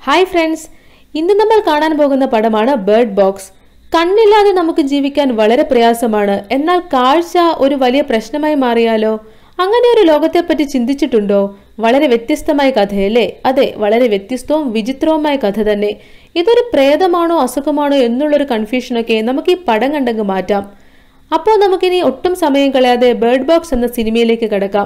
hi friends ഇന്ന് നമ്മൾ കാണാൻ പോകുന്ന പടമാണ് ബേർഡ് ബോക്സ് കണ്ണില്ലാതെ നമുക്ക് ജീവിക്കാൻ വളരെ പ്രയാസമാണ് എന്നാൽ കാഴ്ച ഒരു വലിയ പ്രശ്നമായി മാറിയാലോ അങ്ങനെ ഒരു ലോകത്തെപ്പറ്റി ചിന്തിച്ചിട്ടുണ്ടോ വളരെ വ്യത്യസ്തമായ കഥയല്ലേ അതെ വളരെ വ്യത്യസ്തവും വിചിത്രവുമായ കഥ തന്നെ ഇതൊരു പ്രേതമാണോ അസുഖമാണോ എന്നുള്ളൊരു കൺഫ്യൂഷനൊക്കെ നമുക്ക് ഈ പടം കണ്ടങ്ങ് മാറ്റാം അപ്പോൾ നമുക്കിനി ഒട്ടും സമയം കളയാതെ ബേർഡ് ബോക്സ് എന്ന സിനിമയിലേക്ക് കിടക്കാം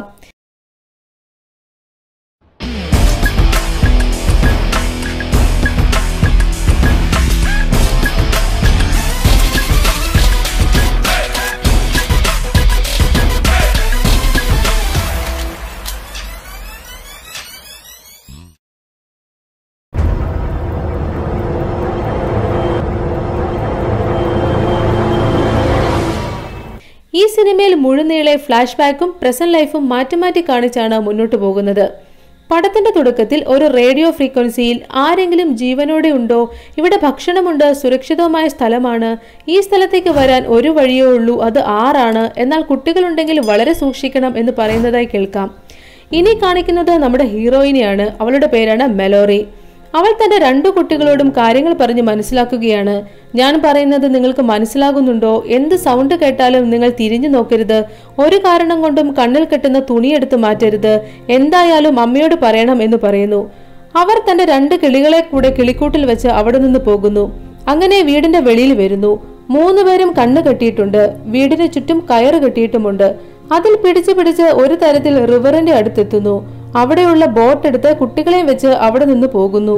ഈ സിനിമയിൽ മുഴുനീളെ ഫ്ലാഷ് ബാക്കും പ്രസന്റ് ലൈഫും മാറ്റി മാറ്റി കാണിച്ചാണ് മുന്നോട്ട് പോകുന്നത് പടത്തിന്റെ തുടക്കത്തിൽ ഒരു റേഡിയോ ഫ്രീക്വൻസിയിൽ ആരെങ്കിലും ജീവനോടെ ഉണ്ടോ ഇവിടെ ഭക്ഷണമുണ്ട് സുരക്ഷിതവുമായ സ്ഥലമാണ് ഈ സ്ഥലത്തേക്ക് വരാൻ ഒരു വഴിയേ ഉള്ളൂ അത് ആറാണ് എന്നാൽ കുട്ടികളുണ്ടെങ്കിൽ വളരെ സൂക്ഷിക്കണം എന്ന് പറയുന്നതായി കേൾക്കാം ഇനി കാണിക്കുന്നത് നമ്മുടെ ഹീറോയിനെയാണ് അവളുടെ പേരാണ് മെലോറി അവൾ തന്റെ രണ്ടു കുട്ടികളോടും കാര്യങ്ങൾ പറഞ്ഞ് മനസ്സിലാക്കുകയാണ് ഞാൻ പറയുന്നത് നിങ്ങൾക്ക് മനസ്സിലാകുന്നുണ്ടോ എന്ത് സൗണ്ട് കേട്ടാലും നിങ്ങൾ തിരിഞ്ഞു നോക്കരുത് ഒരു കാരണം കൊണ്ടും കണ്ണിൽ കെട്ടുന്ന തുണിയെടുത്ത് മാറ്റരുത് എന്തായാലും അമ്മയോട് പറയണം എന്ന് പറയുന്നു അവർ തന്റെ രണ്ട് കിളികളെ കൂടെ കിളിക്കൂട്ടിൽ വെച്ച് അവിടെ നിന്ന് പോകുന്നു അങ്ങനെ വീടിന്റെ വെളിയിൽ വരുന്നു മൂന്നുപേരും കണ്ണ് കെട്ടിയിട്ടുണ്ട് വീടിന് ചുറ്റും കയറ് കെട്ടിയിട്ടുമുണ്ട് അതിൽ പിടിച്ച് പിടിച്ച് ഒരു തരത്തിൽ റിവറിന്റെ അടുത്തെത്തുന്നു അവിടെയുള്ള ബോട്ട് എടുത്ത് കുട്ടികളെയും വെച്ച് അവിടെ നിന്ന് പോകുന്നു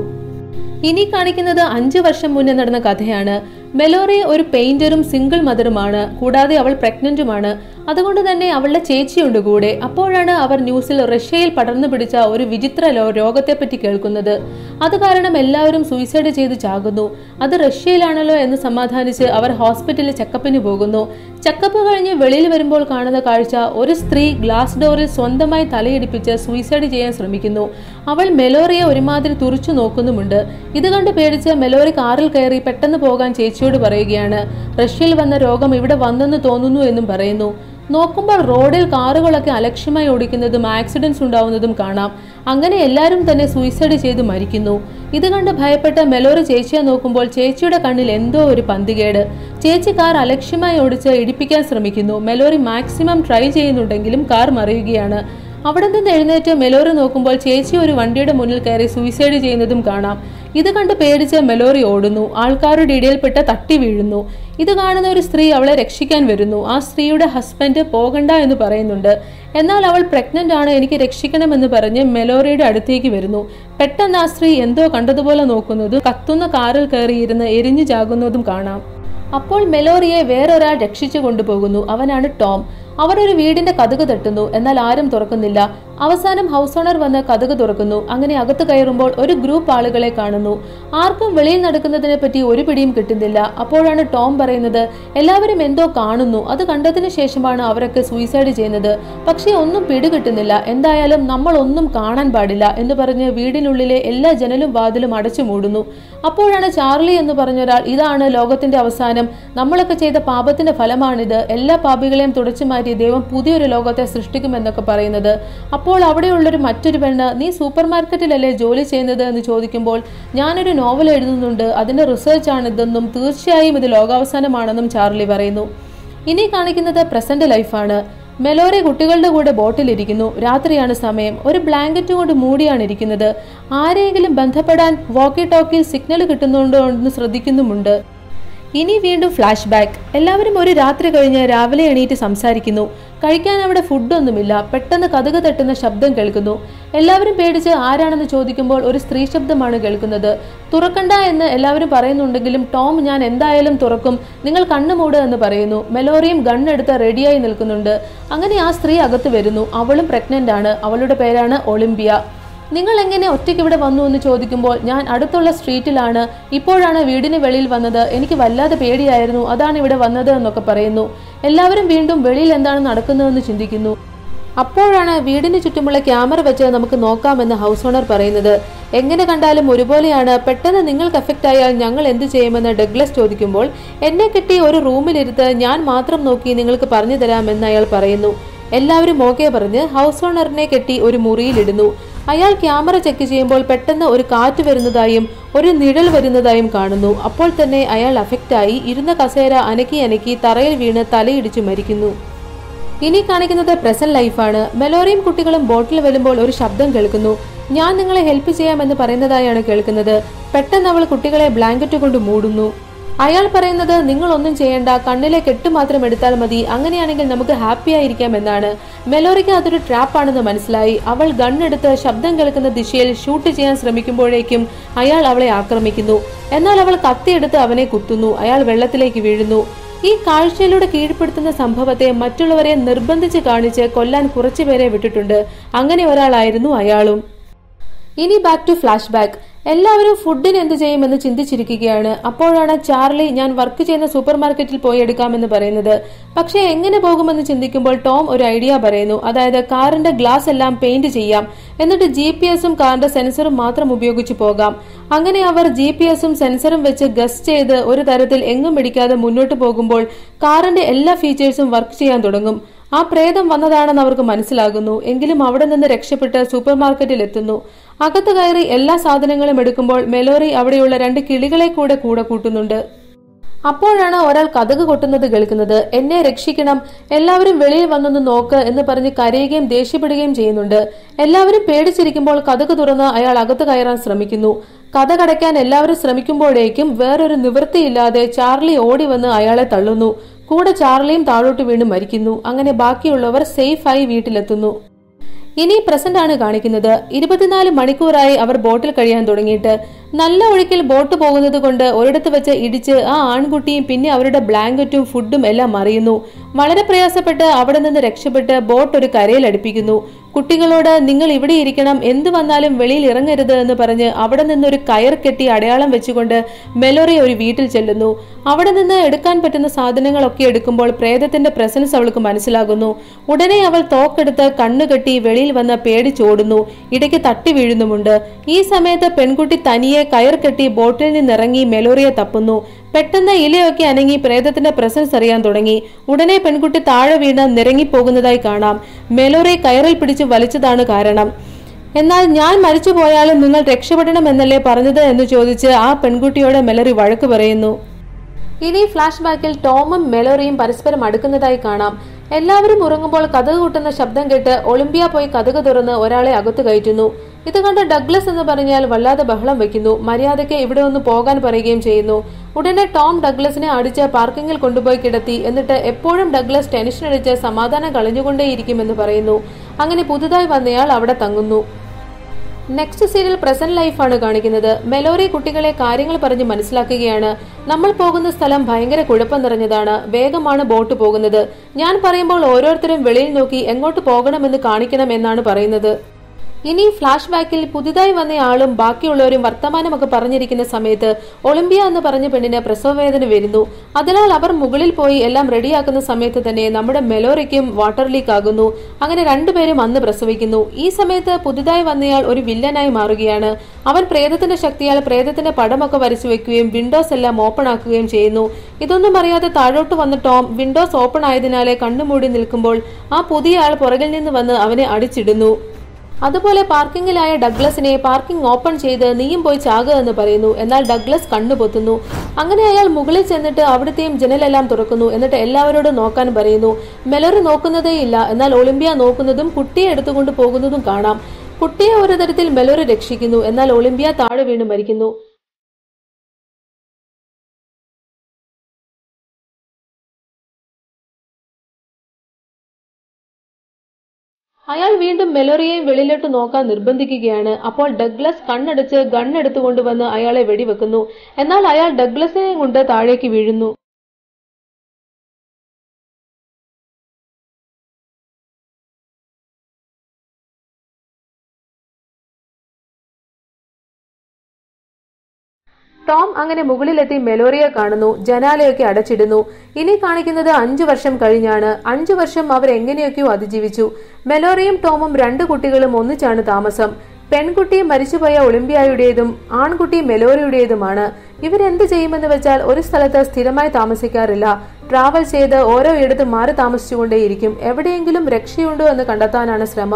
ഇനി കാണിക്കുന്നത് അഞ്ചു വർഷം മുന്നേ നടന്ന കഥയാണ് മെലോറി ഒരു പെയിന്ററും സിംഗിൾ മദറുമാണ് കൂടാതെ അവൾ പ്രഗ്നന്റുമാണ് അതുകൊണ്ട് തന്നെ അവളുടെ ചേച്ചിയുണ്ട് കൂടെ അപ്പോഴാണ് അവർ ന്യൂസിൽ റഷ്യയിൽ പടർന്നു പിടിച്ച ഒരു വിചിത്ര ലോ രോഗത്തെപ്പറ്റി കേൾക്കുന്നത് അത് കാരണം എല്ലാവരും സൂയിസൈഡ് ചെയ്ത് ചാകുന്നു അത് റഷ്യയിലാണല്ലോ എന്ന് സമാധാനിച്ച് അവർ ഹോസ്പിറ്റലിൽ ചെക്കപ്പിന് പോകുന്നു ചെക്കപ്പ് കഴിഞ്ഞ് വെളിയിൽ വരുമ്പോൾ കാണുന്ന കാഴ്ച ഒരു സ്ത്രീ ഗ്ലാസ് ഡോറിൽ സ്വന്തമായി തലയിടിപ്പിച്ച് സൂയിസൈഡ് ചെയ്യാൻ ശ്രമിക്കുന്നു അവൾ മെലോറിയെ ഒരുമാതിരി തുറച്ചു നോക്കുന്നുമുണ്ട് ഇത് കണ്ട് പേടിച്ച് മെലോറി കാറിൽ കയറി പെട്ടെന്ന് പോകാൻ ചേച്ചിയോട് പറയുകയാണ് റഷ്യയിൽ വന്ന രോഗം ഇവിടെ വന്നെന്ന് തോന്നുന്നു എന്നും പറയുന്നു നോക്കുമ്പോൾ റോഡിൽ കാറുകളൊക്കെ അലക്ഷ്യമായി ഓടിക്കുന്നതും ആക്സിഡൻസ് ഉണ്ടാവുന്നതും കാണാം അങ്ങനെ എല്ലാവരും തന്നെ സൂയിസൈഡ് ചെയ്ത് മരിക്കുന്നു ഇത് കണ്ട് ഭയപ്പെട്ട മെലോറി ചേച്ചിയെ നോക്കുമ്പോൾ ചേച്ചിയുടെ കണ്ണിൽ എന്തോ ഒരു പന്തികേട് ചേച്ചി കാർ അലക്ഷ്യമായി ഓടിച്ച് ഇടിപ്പിക്കാൻ ശ്രമിക്കുന്നു മെലോറി മാക്സിമം ട്രൈ ചെയ്യുന്നുണ്ടെങ്കിലും കാർ മറിയുകയാണ് അവിടെ നിന്ന് എഴുന്നേറ്റ് മെലോറി നോക്കുമ്പോൾ ചേച്ചി ഒരു വണ്ടിയുടെ മുന്നിൽ കയറി സൂയിസൈഡ് ചെയ്യുന്നതും കാണാം ഇത് കണ്ട് പേടിച്ച് മെലോറി ഓടുന്നു ആൾക്കാരുടെ ഇടയിൽപ്പെട്ട് തട്ടി വീഴുന്നു ഇത് കാണുന്ന ഒരു സ്ത്രീ അവളെ രക്ഷിക്കാൻ വരുന്നു ആ സ്ത്രീയുടെ ഹസ്ബൻഡ് പോകണ്ട എന്ന് പറയുന്നുണ്ട് എന്നാൽ അവൾ പ്രഗ്നന്റ് ആണ് എനിക്ക് രക്ഷിക്കണമെന്ന് പറഞ്ഞ് മെലോറിയുടെ അടുത്തേക്ക് വരുന്നു പെട്ടെന്ന് ആ സ്ത്രീ എന്തോ കണ്ടതുപോലെ നോക്കുന്നതും കത്തുന്ന കാറിൽ കയറിയിരുന്ന് എരിഞ്ഞു ചാകുന്നതും കാണാം അപ്പോൾ മെലോറിയെ വേറൊരാൾ രക്ഷിച്ചു കൊണ്ടുപോകുന്നു അവനാണ് ടോം അവർ ഒരു വീടിന്റെ കഥക് തട്ടുന്നു എന്നാൽ ആരും തുറക്കുന്നില്ല അവസാനം ഹൗസ് ഓണർ വന്ന് കഥക് തുറക്കുന്നു അങ്ങനെ അകത്ത് കയറുമ്പോൾ ഒരു ഗ്രൂപ്പ് ആളുകളെ കാണുന്നു ആർക്കും വെളിയിൽ നടക്കുന്നതിനെ പറ്റി ഒരു പിടിയും കിട്ടുന്നില്ല അപ്പോഴാണ് ടോം പറയുന്നത് എല്ലാവരും എന്തോ കാണുന്നു അത് കണ്ടതിന് ശേഷമാണ് അവരൊക്കെ സൂയിസൈഡ് ചെയ്യുന്നത് പക്ഷേ ഒന്നും പിടികിട്ടുന്നില്ല എന്തായാലും നമ്മൾ ഒന്നും കാണാൻ പാടില്ല എന്ന് പറഞ്ഞ് വീടിനുള്ളിലെ എല്ലാ ജനലും വാതിലും അടച്ചു മൂടുന്നു അപ്പോഴാണ് ചാർലി എന്ന് പറഞ്ഞൊരാൾ ഇതാണ് ലോകത്തിന്റെ അവസാനം നമ്മളൊക്കെ ചെയ്ത പാപത്തിന്റെ ഫലമാണിത് എല്ലാ പാപികളെയും തുടച്ചു മാറ്റി ദൈവം പുതിയൊരു ലോകത്തെ സൃഷ്ടിക്കുമെന്നൊക്കെ പറയുന്നത് അപ്പോൾ അവിടെയുള്ളൊരു മറ്റൊരു പെണ്ണ് നീ സൂപ്പർ മാർക്കറ്റിലല്ലേ ജോലി ചെയ്യുന്നത് എന്ന് ചോദിക്കുമ്പോൾ ഞാനൊരു നോവൽ എഴുതുന്നുണ്ട് അതിന്റെ റിസർച്ച് ആണ് ഇതെന്നും തീർച്ചയായും ഇത് ലോകാവസാനമാണെന്നും ചാർലി പറയുന്നു ഇനി കാണിക്കുന്നത് പ്രസന്റ് ലൈഫാണ് മെലോറി കുട്ടികളുടെ കൂടെ ബോട്ടിലിരിക്കുന്നു രാത്രിയാണ് സമയം ഒരു ബ്ലാങ്കറ്റ് കൊണ്ട് മൂടിയാണ് ഇരിക്കുന്നത് ആരെങ്കിലും ബന്ധപ്പെടാൻ വോക്കി ടോക്കിൽ സിഗ്നൽ കിട്ടുന്നുണ്ടോ എന്ന് ശ്രദ്ധിക്കുന്നുമുണ്ട് ഇനി വീണ്ടും ഫ്ലാഷ് ബാക്ക് എല്ലാവരും ഒരു രാത്രി കഴിഞ്ഞ് രാവിലെ എണീറ്റ് സംസാരിക്കുന്നു കഴിക്കാൻ അവിടെ ഫുഡൊന്നുമില്ല പെട്ടെന്ന് കഥക് തട്ടുന്ന ശബ്ദം കേൾക്കുന്നു എല്ലാവരും പേടിച്ച് ആരാണെന്ന് ചോദിക്കുമ്പോൾ ഒരു സ്ത്രീ ശബ്ദമാണ് കേൾക്കുന്നത് തുറക്കണ്ട എന്ന് എല്ലാവരും പറയുന്നുണ്ടെങ്കിലും ടോം ഞാൻ എന്തായാലും തുറക്കും നിങ്ങൾ കണ്ണു മൂട് എന്ന് പറയുന്നു മെലോറിയും ഗണ്ണെടുത്ത് റെഡിയായി നിൽക്കുന്നുണ്ട് അങ്ങനെ ആ സ്ത്രീ അകത്ത് വരുന്നു അവളും പ്രഗ്നന്റ് ആണ് അവളുടെ പേരാണ് ഒളിമ്പിയ നിങ്ങൾ എങ്ങനെ ഒറ്റയ്ക്ക് ഇവിടെ വന്നു എന്ന് ചോദിക്കുമ്പോൾ ഞാൻ അടുത്തുള്ള സ്ട്രീറ്റിലാണ് ഇപ്പോഴാണ് വീടിന് വെളിയിൽ വന്നത് എനിക്ക് വല്ലാതെ പേടിയായിരുന്നു അതാണ് ഇവിടെ വന്നത് എന്നൊക്കെ പറയുന്നു എല്ലാവരും വീണ്ടും വെളിയിൽ എന്താണ് നടക്കുന്നതെന്ന് ചിന്തിക്കുന്നു അപ്പോഴാണ് വീടിന് ചുറ്റുമുള്ള ക്യാമറ വെച്ച് നമുക്ക് നോക്കാമെന്ന് ഹൗസ് ഓണർ പറയുന്നത് എങ്ങനെ കണ്ടാലും ഒരുപോലെയാണ് പെട്ടെന്ന് നിങ്ങൾക്ക് എഫക്റ്റ് ആയാൽ ഞങ്ങൾ എന്ത് ചെയ്യുമെന്ന് ഡഗ്ലസ് ചോദിക്കുമ്പോൾ എന്നെ കിട്ടി ഒരു റൂമിലിരുത്ത് ഞാൻ മാത്രം നോക്കി നിങ്ങൾക്ക് പറഞ്ഞു തരാമെന്ന് അയാൾ പറയുന്നു എല്ലാവരും ഓക്കെ പറഞ്ഞ് ഹൗസ് ഓണറിനെ കെട്ടി ഒരു മുറിയിലിടുന്നു അയാൾ ക്യാമറ ചെക്ക് ചെയ്യുമ്പോൾ പെട്ടെന്ന് ഒരു കാറ്റ് വരുന്നതായും ഒരു നിഴൽ വരുന്നതായും കാണുന്നു അപ്പോൾ തന്നെ അയാൾ അഫക്റ്റായി ഇരുന്ന കസേര അനക്കി അനക്കി തറയിൽ വീണ് തലയിടിച്ചു മരിക്കുന്നു ഇനി കാണിക്കുന്നത് പ്രസന്റ് ലൈഫാണ് മെലോറിയും കുട്ടികളും ബോട്ടിൽ വരുമ്പോൾ ഒരു ശബ്ദം കേൾക്കുന്നു ഞാൻ നിങ്ങളെ ഹെൽപ്പ് ചെയ്യാമെന്ന് പറയുന്നതായാണ് കേൾക്കുന്നത് പെട്ടെന്ന് അവൾ കുട്ടികളെ ബ്ലാങ്കറ്റ് കൊണ്ട് മൂടുന്നു അയാൾ പറയുന്നത് നിങ്ങൾ ഒന്നും ചെയ്യേണ്ട കണ്ണിലെ കെട്ട് മാത്രം എടുത്താൽ മതി അങ്ങനെയാണെങ്കിൽ നമുക്ക് ഹാപ്പി ആയിരിക്കാം എന്നാണ് മെലോറിക്ക് അതൊരു ട്രാപ്പാണെന്ന് മനസ്സിലായി അവൾ ഗണ്ണെടുത്ത് ശബ്ദം കേൾക്കുന്ന ദിശയിൽ ഷൂട്ട് ചെയ്യാൻ ശ്രമിക്കുമ്പോഴേക്കും അയാൾ അവളെ ആക്രമിക്കുന്നു എന്നാൽ അവൾ കത്തിയെടുത്ത് അവനെ കുത്തുന്നു അയാൾ വെള്ളത്തിലേക്ക് വീഴുന്നു ഈ കാഴ്ചയിലൂടെ കീഴ്പ്പെടുത്തുന്ന സംഭവത്തെ മറ്റുള്ളവരെ നിർബന്ധിച്ച് കാണിച്ച് കൊല്ലാൻ കുറച്ചുപേരെ വിട്ടിട്ടുണ്ട് അങ്ങനെ ഒരാളായിരുന്നു അയാളും ഇനി ബാക്ക് ടു ഫ്ലാഷ് ബാക്ക് എല്ലാവരും ഫുഡിന് എന്ത് ചെയ്യുമെന്ന് ചിന്തിച്ചിരിക്കുകയാണ് അപ്പോഴാണ് ചാർലി ഞാൻ വർക്ക് ചെയ്യുന്ന സൂപ്പർ മാർക്കറ്റിൽ പോയി എടുക്കാമെന്ന് പറയുന്നത് പക്ഷേ എങ്ങനെ പോകുമെന്ന് ചിന്തിക്കുമ്പോൾ ടോം ഒരു ഐഡിയ പറയുന്നു അതായത് കാറിന്റെ ഗ്ലാസ് എല്ലാം പെയിന്റ് ചെയ്യാം എന്നിട്ട് ജി പി എസും കാറിന്റെ സെൻസറും മാത്രം ഉപയോഗിച്ച് പോകാം അങ്ങനെ അവർ ജി പി എസും സെൻസറും വെച്ച് ഗസ് ചെയ്ത് ഒരു തരത്തിൽ എങ്ങും പിടിക്കാതെ മുന്നോട്ട് പോകുമ്പോൾ കാറിന്റെ എല്ലാ ഫീച്ചേഴ്സും വർക്ക് ചെയ്യാൻ തുടങ്ങും ആ പ്രേതം വന്നതാണെന്ന് അവർക്ക് മനസ്സിലാകുന്നു എങ്കിലും അവിടെ നിന്ന് രക്ഷപ്പെട്ട് സൂപ്പർ മാർക്കറ്റിൽ എത്തുന്നു അകത്ത് കയറി എല്ലാ സാധനങ്ങളും എടുക്കുമ്പോൾ മെലോറി അവിടെയുള്ള രണ്ട് കിളികളെ കൂടെ കൂടെ കൂട്ടുന്നുണ്ട് അപ്പോഴാണ് ഒരാൾ കഥക് കൊട്ടുന്നത് കേൾക്കുന്നത് എന്നെ രക്ഷിക്കണം എല്ലാവരും വെളിയിൽ വന്നൊന്ന് നോക്ക് എന്ന് പറഞ്ഞ് കരയുകയും ദേഷ്യപ്പെടുകയും ചെയ്യുന്നുണ്ട് എല്ലാവരും പേടിച്ചിരിക്കുമ്പോൾ കഥക് തുറന്ന് അയാൾ അകത്ത് കയറാൻ ശ്രമിക്കുന്നു കഥ കടയ്ക്കാൻ എല്ലാവരും ശ്രമിക്കുമ്പോഴേക്കും വേറൊരു നിവൃത്തിയില്ലാതെ ചാർലി ഓടി വന്ന് അയാളെ തള്ളുന്നു കൂടെ ചാർലിയും താഴോട്ട് വീണ് മരിക്കുന്നു അങ്ങനെ ബാക്കിയുള്ളവർ സേഫായി വീട്ടിലെത്തുന്നു ഇനി പ്രസന്റ് ആണ് കാണിക്കുന്നത് ഇരുപത്തിനാല് മണിക്കൂറായി അവർ ബോട്ടിൽ കഴിയാൻ തുടങ്ങിയിട്ട് നല്ല ഒഴുക്കിൽ ബോട്ട് പോകുന്നത് കൊണ്ട് ഒരിടത്ത് വെച്ച് ഇടിച്ച് ആ ആൺകുട്ടിയും പിന്നെ അവരുടെ ബ്ലാങ്കറ്റും ഫുഡും എല്ലാം മറിയുന്നു വളരെ പ്രയാസപ്പെട്ട് അവിടെ നിന്ന് രക്ഷപ്പെട്ട് ബോട്ട് ഒരു കരയിൽ അടുപ്പിക്കുന്നു കുട്ടികളോട് നിങ്ങൾ ഇവിടെ ഇരിക്കണം എന്ത് വന്നാലും വെളിയിൽ ഇറങ്ങരുത് എന്ന് പറഞ്ഞ് അവിടെ നിന്ന് ഒരു കയർ കെട്ടി അടയാളം വെച്ചുകൊണ്ട് മെലോറി ഒരു വീട്ടിൽ ചെല്ലുന്നു അവിടെ നിന്ന് എടുക്കാൻ പറ്റുന്ന സാധനങ്ങളൊക്കെ എടുക്കുമ്പോൾ പ്രേതത്തിന്റെ പ്രസൻസ് അവൾക്ക് മനസ്സിലാകുന്നു ഉടനെ അവൾ തോക്കെടുത്ത് കണ്ണുകെട്ടി വെളിയിൽ വന്ന് പേടിച്ചോടുന്നു ഇടയ്ക്ക് തട്ടി വീഴുന്നുമുണ്ട് ഈ സമയത്ത് പെൺകുട്ടി തനിയെ കയർ കെട്ടി ബോട്ടിൽ നിന്നിറങ്ങി മെലോറിയെ തപ്പുന്നു പെട്ടെന്ന് ഇലയൊക്കെ അനങ്ങി പ്രേതത്തിന്റെ പ്രസൻസ് അറിയാൻ തുടങ്ങി ഉടനെ പെൺകുട്ടി താഴെ വീണ് നിരങ്ങിപ്പോകുന്നതായി കാണാം മെലോറെ കയറിൽ പിടിച്ച് വലിച്ചതാണ് കാരണം എന്നാൽ ഞാൻ മരിച്ചു പോയാലും നിങ്ങൾ രക്ഷപ്പെടണം എന്നല്ലേ പറഞ്ഞത് എന്ന് ചോദിച്ച് ആ പെൺകുട്ടിയോട് മെലറി വഴക്ക് പറയുന്നു ഇനി ഫ്ലാഷ് ബാക്കിൽ ടോമും മെലോറിയും പരസ്പരം അടുക്കുന്നതായി കാണാം എല്ലാവരും ഉറങ്ങുമ്പോൾ കഥക് കൂട്ടുന്ന ശബ്ദം കേട്ട് ഒളിമ്പിയ പോയി കഥക് തുറന്ന് ഒരാളെ അകത്ത് കയറ്റുന്നു ഇത് കണ്ട് ഡഗ്ലസ് എന്ന് പറഞ്ഞാൽ വല്ലാതെ ബഹളം വെക്കുന്നു മര്യാദയ്ക്ക് ഇവിടെ ഒന്ന് പോകാൻ പറയുകയും ചെയ്യുന്നു ഉടനെ ടോം ഡഗ്ലസിനെ അടിച്ച് പാർക്കിങ്ങിൽ കൊണ്ടുപോയി കിടത്തി എന്നിട്ട് എപ്പോഴും ഡഗ്ലസ് ടെൻഷൻ അടിച്ച് സമാധാനം കളഞ്ഞുകൊണ്ടേയിരിക്കുമെന്ന് പറയുന്നു അങ്ങനെ പുതുതായി വന്നയാൾ അവിടെ തങ്ങുന്നു നെക്സ്റ്റ് സീരിയൽ പ്രസന്റ് ലൈഫാണ് കാണിക്കുന്നത് മെലോറി കുട്ടികളെ കാര്യങ്ങൾ പറഞ്ഞ് മനസ്സിലാക്കുകയാണ് നമ്മൾ പോകുന്ന സ്ഥലം ഭയങ്കര കുഴപ്പം നിറഞ്ഞതാണ് വേഗമാണ് ബോട്ട് പോകുന്നത് ഞാൻ പറയുമ്പോൾ ഓരോരുത്തരും വെളിയിൽ നോക്കി എങ്ങോട്ട് പോകണമെന്ന് കാണിക്കണം എന്നാണ് പറയുന്നത് ഇനി ഫ്ലാഷ് ബാക്കിൽ പുതുതായി വന്ന ആളും ബാക്കിയുള്ളവരും വർത്തമാനമൊക്കെ പറഞ്ഞിരിക്കുന്ന സമയത്ത് ഒളിമ്പിയ എന്ന് പറഞ്ഞ പെണ്ണിന് പ്രസവവേദന വരുന്നു അതിനാൽ അവർ മുകളിൽ പോയി എല്ലാം റെഡിയാക്കുന്ന സമയത്ത് തന്നെ നമ്മുടെ മെലോറിക്കും വാട്ടർ ലീക്ക് ആകുന്നു അങ്ങനെ രണ്ടുപേരും അന്ന് പ്രസവിക്കുന്നു ഈ സമയത്ത് പുതുതായി വന്നയാൾ ഒരു വില്ലനായി മാറുകയാണ് അവൻ പ്രേതത്തിന്റെ ശക്തിയാൽ പ്രേതത്തിന്റെ പടമൊക്കെ വരച്ചു വെക്കുകയും വിൻഡോസ് എല്ലാം ഓപ്പൺ ആക്കുകയും ചെയ്യുന്നു ഇതൊന്നും അറിയാതെ താഴോട്ട് വന്ന ടോം വിൻഡോസ് ഓപ്പൺ ആയതിനാലെ കണ്ണുമൂടി നിൽക്കുമ്പോൾ ആ പുതിയ ആൾ പുറകിൽ നിന്ന് വന്ന് അവനെ അടിച്ചിടുന്നു അതുപോലെ പാർക്കിങ്ങിലായ ഡഗ്ലസിനെ പാർക്കിംഗ് ഓപ്പൺ ചെയ്ത് നീയും പോയി ചാകുക എന്ന് പറയുന്നു എന്നാൽ ഡഗ്ലസ് കണ്ണു പൊത്തുന്നു അങ്ങനെ അയാൾ മുകളിൽ ചെന്നിട്ട് അവിടുത്തെയും ജനലെല്ലാം തുറക്കുന്നു എന്നിട്ട് എല്ലാവരോടും നോക്കാൻ പറയുന്നു മെലറി നോക്കുന്നതേ ഇല്ല എന്നാൽ ഒളിമ്പിയ നോക്കുന്നതും കുട്ടിയെ എടുത്തുകൊണ്ട് പോകുന്നതും കാണാം കുട്ടിയെ ഒരു തരത്തിൽ മെലറി രക്ഷിക്കുന്നു എന്നാൽ ഒളിമ്പിയ താഴെ വീണ് മരിക്കുന്നു അയാൾ വീണ്ടും മെലോറിയെയും വെളിയിലോട്ട് നോക്കാൻ നിർബന്ധിക്കുകയാണ് അപ്പോൾ ഡഗ്ലസ് കണ്ണടച്ച് ഗണ്ണെടുത്തു കൊണ്ടുവന്ന് അയാളെ വെടിവെക്കുന്നു എന്നാൽ അയാൾ ഡഗ്ലസിനെയും കൊണ്ട് താഴേക്ക് വീഴുന്നു ടോം അങ്ങനെ മുകളിലെത്തി മെലോറിയെ കാണുന്നു ജനാലയൊക്കെ അടച്ചിടുന്നു ഇനി കാണിക്കുന്നത് അഞ്ചു വർഷം കഴിഞ്ഞാണ് അഞ്ചു വർഷം അവർ എങ്ങനെയൊക്കെയോ അതിജീവിച്ചു മെലോറിയും ടോമും രണ്ട് കുട്ടികളും ഒന്നിച്ചാണ് താമസം പെൺകുട്ടി മരിച്ചുപോയ ഒളിമ്പിയായുടേതും ആൺകുട്ടി മെലോറിയുടേതുമാണ് ഇവരെന്ത് ചെയ്യുമെന്ന് വെച്ചാൽ ഒരു സ്ഥലത്ത് സ്ഥിരമായി താമസിക്കാറില്ല ട്രാവൽ ചെയ്ത് ഓരോ ഇടത്ത് മാറി താമസിച്ചുകൊണ്ടേയിരിക്കും എവിടെയെങ്കിലും രക്ഷയുണ്ടോ എന്ന് കണ്ടെത്താനാണ് ശ്രമം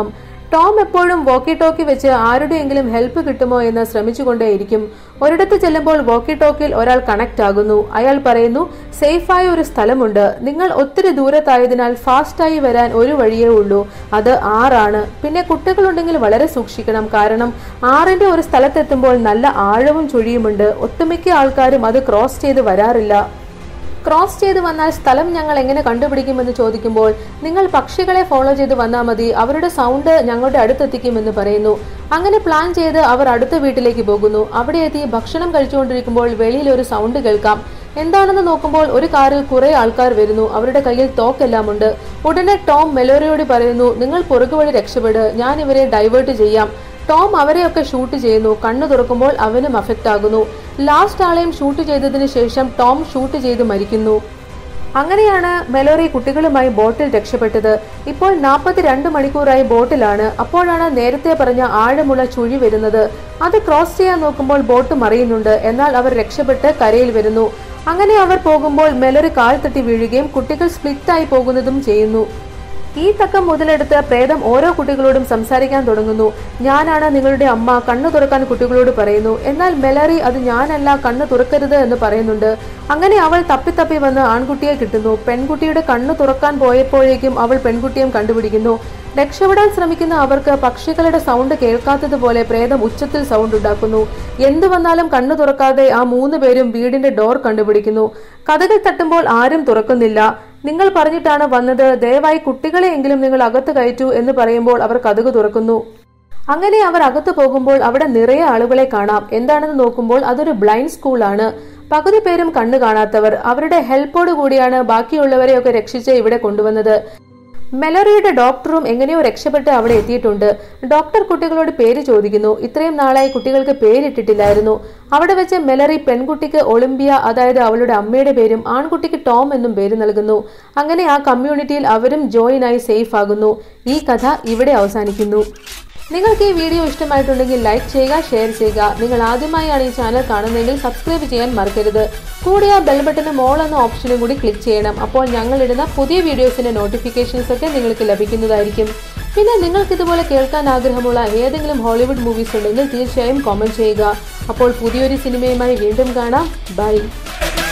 ടോം എപ്പോഴും വോക്കി ടോക്കി വെച്ച് ആരുടെയെങ്കിലും ഹെൽപ്പ് കിട്ടുമോ എന്ന് ശ്രമിച്ചുകൊണ്ടേയിരിക്കും ഒരിടത്ത് ചെല്ലുമ്പോൾ വോക്കി ടോക്കിൽ ഒരാൾ കണക്ട് ആകുന്നു അയാൾ പറയുന്നു സേഫായ ഒരു സ്ഥലമുണ്ട് നിങ്ങൾ ഒത്തിരി ദൂരത്തായതിനാൽ ഫാസ്റ്റായി വരാൻ ഒരു വഴിയേ ഉള്ളൂ അത് ആറാണ് പിന്നെ കുട്ടികളുണ്ടെങ്കിൽ വളരെ സൂക്ഷിക്കണം കാരണം ആറിന്റെ ഒരു സ്ഥലത്തെത്തുമ്പോൾ നല്ല ആഴവും ചുഴിയുമുണ്ട് ഒട്ടുമിക്ക ആൾക്കാരും അത് ക്രോസ് ചെയ്ത് വരാറില്ല ക്രോസ് ചെയ്ത് വന്നാൽ സ്ഥലം ഞങ്ങൾ എങ്ങനെ കണ്ടുപിടിക്കുമെന്ന് ചോദിക്കുമ്പോൾ നിങ്ങൾ പക്ഷികളെ ഫോളോ ചെയ്ത് വന്നാൽ മതി അവരുടെ സൗണ്ട് ഞങ്ങളുടെ അടുത്തെത്തിക്കുമെന്ന് പറയുന്നു അങ്ങനെ പ്ലാൻ ചെയ്ത് അവർ അടുത്ത വീട്ടിലേക്ക് പോകുന്നു അവിടെ എത്തി ഭക്ഷണം കഴിച്ചുകൊണ്ടിരിക്കുമ്പോൾ വെളിയിൽ ഒരു സൗണ്ട് കേൾക്കാം എന്താണെന്ന് നോക്കുമ്പോൾ ഒരു കാറിൽ കുറെ ആൾക്കാർ വരുന്നു അവരുടെ കയ്യിൽ തോക്കെല്ലാം ഉണ്ട് ഉടനെ ടോം മെലോറിയോട് പറയുന്നു നിങ്ങൾ പുറകുവഴി രക്ഷപ്പെട് ഞാൻ ഇവരെ ഡൈവേർട്ട് ചെയ്യാം ടോം അവരെയൊക്കെ ഷൂട്ട് ചെയ്യുന്നു കണ്ണു തുറക്കുമ്പോൾ അവനും അഫക്റ്റ് ആകുന്നു ലാസ്റ്റ് ആളെയും ഷൂട്ട് ചെയ്തതിനു ശേഷം ടോം ഷൂട്ട് ചെയ്ത് മരിക്കുന്നു അങ്ങനെയാണ് മെലോറി കുട്ടികളുമായി ബോട്ടിൽ രക്ഷപ്പെട്ടത് ഇപ്പോൾ നാൽപ്പത്തിരണ്ട് മണിക്കൂറായി ബോട്ടിലാണ് അപ്പോഴാണ് നേരത്തെ പറഞ്ഞ ആഴമുള്ള ചുഴി വരുന്നത് അത് ക്രോസ് ചെയ്യാൻ നോക്കുമ്പോൾ ബോട്ട് മറിയുന്നുണ്ട് എന്നാൽ അവർ രക്ഷപ്പെട്ട് കരയിൽ വരുന്നു അങ്ങനെ അവർ പോകുമ്പോൾ മെലോറി കാൽ തട്ടി വീഴുകയും കുട്ടികൾ സ്പ്ലിറ്റായി പോകുന്നതും ചെയ്യുന്നു ഈ തക്കം മുതലെടുത്ത് പ്രേതം ഓരോ കുട്ടികളോടും സംസാരിക്കാൻ തുടങ്ങുന്നു ഞാനാണ് നിങ്ങളുടെ അമ്മ കണ്ണു തുറക്കാൻ കുട്ടികളോട് പറയുന്നു എന്നാൽ മെലറി അത് ഞാനല്ല കണ്ണു തുറക്കരുത് എന്ന് പറയുന്നുണ്ട് അങ്ങനെ അവൾ തപ്പിത്തപ്പി വന്ന് ആൺകുട്ടിയെ കിട്ടുന്നു പെൺകുട്ടിയുടെ കണ്ണു തുറക്കാൻ പോയപ്പോഴേക്കും അവൾ പെൺകുട്ടിയും കണ്ടുപിടിക്കുന്നു രക്ഷപ്പെടാൻ ശ്രമിക്കുന്ന അവർക്ക് പക്ഷികളുടെ സൗണ്ട് കേൾക്കാത്തതുപോലെ പ്രേതം ഉച്ചത്തിൽ സൗണ്ട് ഉണ്ടാക്കുന്നു എന്തു വന്നാലും കണ്ണു തുറക്കാതെ ആ മൂന്ന് പേരും വീടിന്റെ ഡോർ കണ്ടുപിടിക്കുന്നു കഥകൾ തട്ടുമ്പോൾ ആരും തുറക്കുന്നില്ല നിങ്ങൾ പറഞ്ഞിട്ടാണ് വന്നത് ദയവായി കുട്ടികളെയെങ്കിലും നിങ്ങൾ അകത്ത് കയറ്റൂ എന്ന് പറയുമ്പോൾ അവർ കഥകു തുറക്കുന്നു അങ്ങനെ അവർ അകത്തു പോകുമ്പോൾ അവിടെ നിറയെ ആളുകളെ കാണാം എന്താണെന്ന് നോക്കുമ്പോൾ അതൊരു ബ്ലൈൻഡ് സ്കൂളാണ് പകുതി പേരും കണ്ണു കാണാത്തവർ അവരുടെ ഹെൽപ്പോട് കൂടിയാണ് ബാക്കിയുള്ളവരെയൊക്കെ രക്ഷിച്ച് ഇവിടെ കൊണ്ടുവന്നത് മെലറിയുടെ ഡോക്ടറും എങ്ങനെയോ രക്ഷപ്പെട്ട് അവിടെ എത്തിയിട്ടുണ്ട് ഡോക്ടർ കുട്ടികളോട് പേര് ചോദിക്കുന്നു ഇത്രയും നാളായി കുട്ടികൾക്ക് പേരിട്ടിട്ടില്ലായിരുന്നു അവിടെ വെച്ച് മെലറി പെൺകുട്ടിക്ക് ഒളിമ്പിയ അതായത് അവളുടെ അമ്മയുടെ പേരും ആൺകുട്ടിക്ക് ടോം എന്നും പേര് നൽകുന്നു അങ്ങനെ ആ കമ്മ്യൂണിറ്റിയിൽ അവരും ജോയിനായി സേഫ് ആകുന്നു ഈ കഥ ഇവിടെ അവസാനിക്കുന്നു നിങ്ങൾക്ക് ഈ വീഡിയോ ഇഷ്ടമായിട്ടുണ്ടെങ്കിൽ ലൈക്ക് ചെയ്യുക ഷെയർ ചെയ്യുക നിങ്ങൾ ആദ്യമായാണ് ഈ ചാനൽ കാണുന്നതെങ്കിൽ സബ്സ്ക്രൈബ് ചെയ്യാൻ മറക്കരുത് കൂടെ ആ ബെൽ ബട്ടന് മോൾ എന്ന ഓപ്ഷനും കൂടി ക്ലിക്ക് ചെയ്യണം അപ്പോൾ ഞങ്ങൾ ഇടുന്ന പുതിയ വീഡിയോസിന്റെ നോട്ടിഫിക്കേഷൻസ് ഒക്കെ നിങ്ങൾക്ക് ലഭിക്കുന്നതായിരിക്കും പിന്നെ നിങ്ങൾക്ക് ഇതുപോലെ കേൾക്കാൻ ആഗ്രഹമുള്ള ഏതെങ്കിലും ഹോളിവുഡ് മൂവീസ് ഉണ്ടെങ്കിൽ തീർച്ചയായും കോമന്റ് ചെയ്യുക അപ്പോൾ പുതിയൊരു സിനിമയുമായി വീണ്ടും കാണാം ബൈ